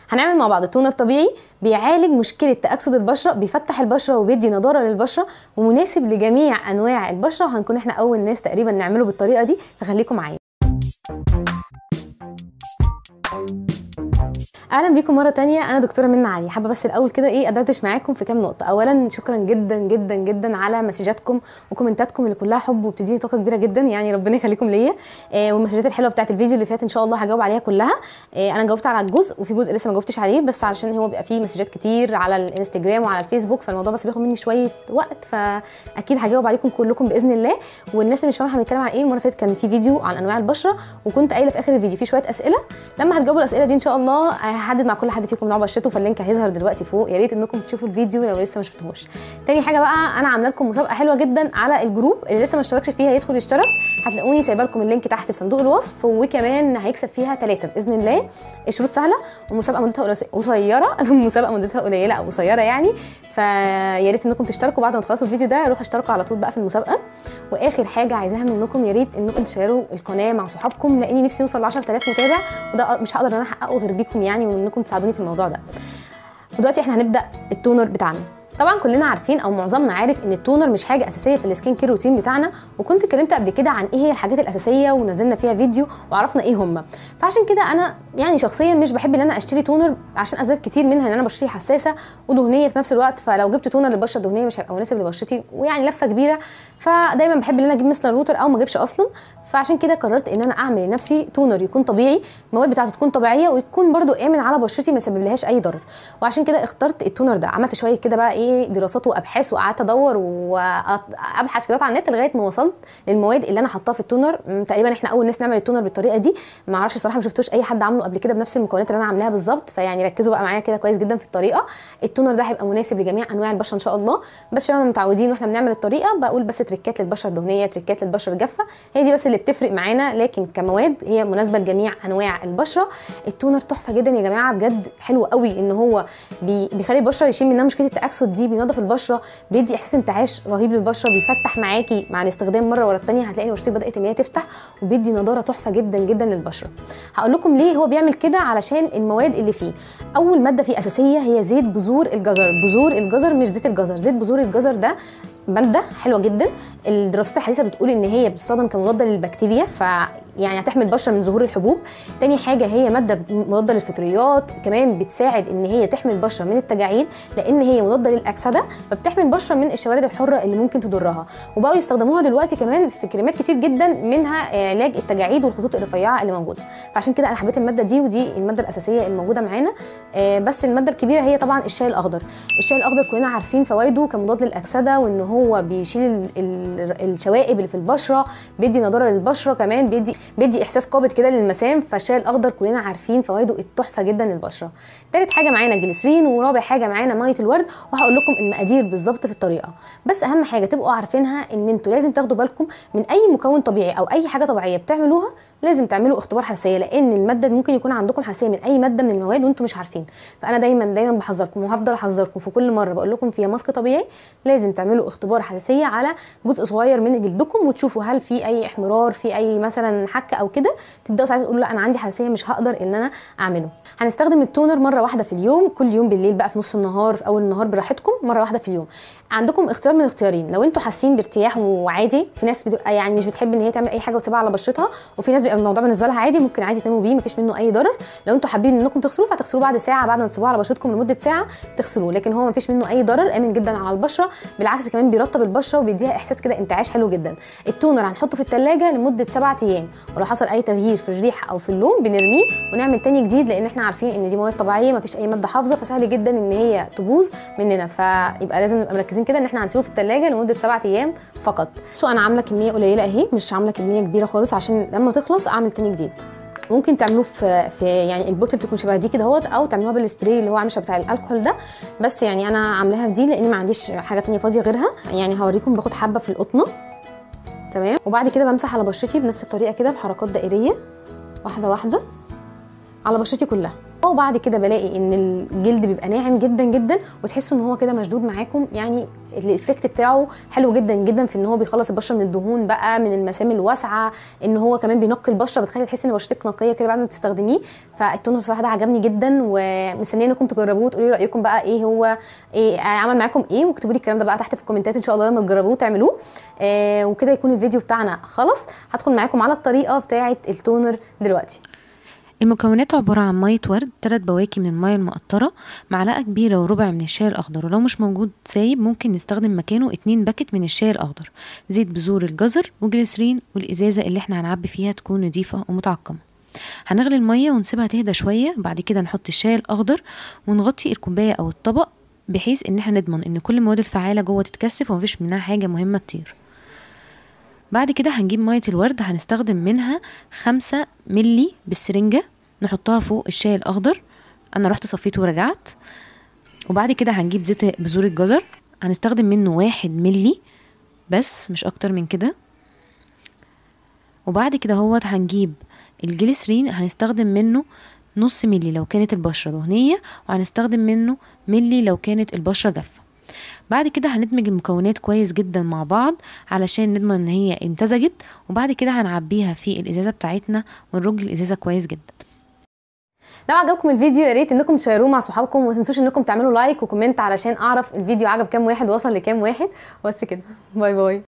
هنعمل مع بعض التونر طبيعي بيعالج مشكله تاكسد البشره بيفتح البشره وبيدي نضاره للبشره ومناسب لجميع انواع البشره وهنكون احنا اول ناس تقريبا نعمله بالطريقه دي فخليكم معايا اهلا بيكم مره تانية انا دكتوره منى علي حابه بس الاول كده ايه ادردش معاكم في كام نقطه اولا شكرا جدا جدا جدا على مسجاتكم وكومنتاتكم اللي كلها حب وبتديني طاقه كبيره جدا يعني ربنا يخليكم ليا آه والمسجات الحلوه بتاعت الفيديو اللي فات ان شاء الله هجاوب عليها كلها آه انا جاوبت على الجزء وفي جزء لسه ما جاوبتش عليه بس علشان هو بيبقى فيه مسجات كتير على الانستجرام وعلى الفيسبوك فالموضوع بس بياخد مني شويه وقت فاكيد هجاوب عليكم كلكم باذن الله والناس اللي مش فاهمه هنتكلم عن ايه المره اللي فاتت كان في فيديو عن انواع البشره وكنت قايله في اخر الفيديو في شويه اسئله لما هتجاوبوا الاسئله دي ان شاء الله هحدد مع كل حد فيكم نوع بشرته فاللينك هيظهر دلوقتي فوق يا ريت انكم تشوفوا الفيديو لو لسه ما شفتوهوش تاني حاجه بقى انا عامله لكم مسابقه حلوه جدا على الجروب اللي لسه ما اشتركش فيها يدخل يشترك هتلاقوني سايبه لكم اللينك تحت في صندوق الوصف وكمان هيكسب فيها ثلاثه باذن الله الشروط سهله ومسابقه مدتها قصيره مسابقه مدتها قليله او قصيره يعني فيا ريت انكم تشتركوا بعد ما تخلصوا الفيديو ده روحوا اشتركوا على طول بقى في المسابقه واخر حاجه عايزاها منكم يا ريت انكم تشيروا القناه مع صحابكم لاني نفسي اوصل ل 10000 متابع وده مش هقدر ان انا احققه غير بيكم يعني وانكم تساعدوني في الموضوع ده ودلوقتي احنا هنبدا التونر بتاعنا طبعا كلنا عارفين او معظمنا عارف ان التونر مش حاجه اساسيه في السكين كير روتين بتاعنا وكنت اتكلمت قبل كده عن ايه هي الحاجات الاساسيه ونزلنا فيها فيديو وعرفنا ايه هم فعشان كده انا يعني شخصيا مش بحب ان انا اشتري تونر عشان اسباب كتير منها ان انا بشرتي حساسه ودهنيه في نفس الوقت فلو جبت تونر للبشره الدهنيه مش هيبقى مناسب لبشرتي ويعني لفه كبيره فدايما بحب ان انا اجيب مثل الووتر او ما اجيبش اصلا فعشان كده قررت ان انا اعمل لنفسي تونر يكون طبيعي المواد بتاعته تكون طبيعيه وتكون برده امن على بشرتي ما يسببلهاش اي ضرر وعشان كده اخترت التونر ده عملت شويه كده بقى ايه دراسات وابحاث وقعدت ادور وابحث كده على النت لغايه ما وصلت للمواد اللي انا حطاها في التونر تقريبا احنا اول ناس نعمل التونر بالطريقه دي ما اعرفش الصراحه ما شفتوش اي حد عامله قبل كده بنفس المكونات اللي انا عاملاها بالظبط فيعني ركزوا بقى معايا كده كويس جدا في الطريقه التونر ده هيبقى مناسب لجميع انواع البشره ان شاء الله بس شباب متعودين واحنا بنعمل الطريقه بقول بس تريكات للبشره الدهنيه تريكات للبشره الجافه هي دي بس اللي بتفرق معانا لكن كمواد هي مناسبه لجميع انواع البشره التونر تحفه جدا يا جماعه بجد حلو قوي ان هو بي بيخلي البشره يشيل منها مشكله التاكسد دي بينظف البشره بيدي احساس انتعاش رهيب للبشره بيفتح معاكي مع الاستخدام مره ورا الثانيه هتلاقي بشرتك بدات ان هي تفتح وبيدي نضاره تحفه جدا جدا للبشره هقول لكم ليه هو بيعمل كده علشان المواد اللي فيه اول ماده فيه اساسيه هي زيت بذور الجزر بذور الجزر مش زيت الجزر زيت بذور الجزر ده ماده حلوه جدا الدراسات الحديثه بتقول ان هي بتستخدم كمضاده للبكتيريا ف يعني هتحمي البشره من ظهور الحبوب تاني حاجه هي ماده مضاده للفطريات كمان بتساعد ان هي تحمي البشره من التجاعيد لان هي مضاده للاكسده فبتحمي البشره من الشوارد الحره اللي ممكن تضرها وبقوا يستخدموها دلوقتي كمان في كريمات كتير جدا منها علاج التجاعيد والخطوط الرفيعه اللي موجوده فعشان كده انا حبيت الماده دي ودي الماده الاساسيه الموجوده معانا بس الماده الكبيره هي طبعا الشاي الاخضر الشاي الاخضر كلنا عارفين فوائده كمضاد للاكسده وان هو بيشيل الشوائب اللي في البشره بيدي نضاره للبشره كمان بيدي بيدي احساس قابض كده للمسام فالشاي الاخضر كلنا عارفين فوائده التحفه جدا للبشره تالت حاجه معانا الجليسرين ورابع حاجه معانا ميه الورد وهقول لكم المقادير بالظبط في الطريقه بس اهم حاجه تبقوا عارفينها ان انتوا لازم تاخدوا بالكم من اي مكون طبيعي او اي حاجه طبيعيه بتعملوها لازم تعملوا اختبار حساسيه لان الماده ممكن يكون عندكم حساسيه من اي ماده من المواد وانتم مش عارفين فانا دايما دايما بحذركم وهفضل احذركم في كل مره بقول لكم فيها ماسك طبيعي لازم تعملوا اختبار حساسيه على جزء صغير من جلدكم وتشوفوا هل في اي احمرار في اي مثلا حكه او كده تبداوا ساعتها تقولوا لا انا عندي حساسيه مش هقدر ان انا اعمله هنستخدم التونر مره واحده في اليوم كل يوم بالليل بقى في نص النهار في اول النهار براحتكم مره واحده في اليوم عندكم اختيار من اختيارين لو انتوا حاسين بارتياح وعادي في ناس بتبقى يعني مش بتحب ان هي تعمل اي حاجه وتسيبها على بشرتها وفي ناس بيبقى الموضوع بالنسبه لها عادي ممكن عادي تناموا بيه مفيش منه اي ضرر لو انتوا حابين انكم تغسلوه فتغسلوه بعد ساعه بعد ما تسيبوه على بشرتكم لمده ساعه تغسلوه لكن هو مفيش منه اي ضرر امن جدا على البشره بالعكس كمان بيرطب البشره وبيديها احساس كده انتعاش حلو جدا التونر هنحطه في الثلاجه لمده سبعة ايام ولو حصل اي تغيير في الريحه او في اللون بنرميه ونعمل تاني جديد لان احنا عارفين ان دي مواد طبيعيه مفيش اي ماده حافظه فسهل جدا ان هي تبوظ مننا فيبقى لازم نبقى مركزين كده ان احنا هنسيبه في الثلاجه لمده سبعة ايام فقط سو انا عامله كميه قليله اهي مش عامله كميه كبيره خالص عشان لما تخلص اعمل تاني جديد ممكن تعملوه في في يعني البوتل تكون شبه دي كده اهوت او تعملوها بالسبراي اللي هو عامل شبه بتاع الكحول ده بس يعني انا عاملاها في دي لان ما عنديش حاجه تانية فاضيه غيرها يعني هوريكم باخد حبه في القطنه تمام وبعد كده بمسح على بشرتي بنفس الطريقه كده بحركات دائريه واحده واحده على بشرتي كلها بصفى وبعد كده بلاقي ان الجلد بيبقى ناعم جدا جدا وتحسوا ان هو كده مشدود معاكم يعني الايفكت بتاعه حلو جدا جدا في ان هو بيخلص البشره من الدهون بقى من المسام الواسعه ان هو كمان بينقي البشره بتخلي تحس ان بشرتك نقيه كده بعد ما تستخدميه فالتونر الصراحه ده عجبني جدا ومستنيه انكم تجربوه وتقولوا لي رايكم بقى ايه هو ايه عمل معاكم ايه واكتبوا لي الكلام ده بقى تحت في الكومنتات ان شاء الله لما تجربوه تعملوه آه وكده يكون الفيديو بتاعنا خلص هدخل معاكم على الطريقه بتاعه التونر دلوقتي المكونات عبارة عن مية ورد تلات بواكي من المية المقطرة معلقة كبيرة وربع من الشاي الأخضر ولو مش موجود سايب ممكن نستخدم مكانه اتنين باكت من الشاي الأخضر زيت بذور الجزر وجليسرين والإزازة اللي احنا هنعبي فيها تكون نضيفة ومتعقمة هنغلي المية ونسيبها تهدى شوية بعد كده نحط الشاي الأخضر ونغطي الكوباية أو الطبق بحيث ان احنا نضمن ان كل المواد الفعالة جوه تتكثف ومفيش منها حاجة مهمة تطير بعد كده هنجيب مية الورد هنستخدم منها خمسة ملي بالسرنجة نحطها فوق الشاي الأخضر أنا رحت صفيته ورجعت وبعد كده هنجيب زيت بذور الجزر هنستخدم منه واحد ملي بس مش أكتر من كده وبعد كده هوت هنجيب الجليسرين هنستخدم منه نص ملي لو كانت البشرة دهنية وهنستخدم منه ملي لو كانت البشرة جافة بعد كده هندمج المكونات كويس جدا مع بعض علشان نضمن ان هي امتزجت وبعد كده هنعبيها في الازازه بتاعتنا ونرج الازازه كويس جدا لو عجبكم الفيديو يا ريت انكم تشيروه مع صحابكم وما تنسوش انكم تعملوا لايك وكومنت علشان اعرف الفيديو عجب كام واحد وصل لكام واحد بس كده باي باي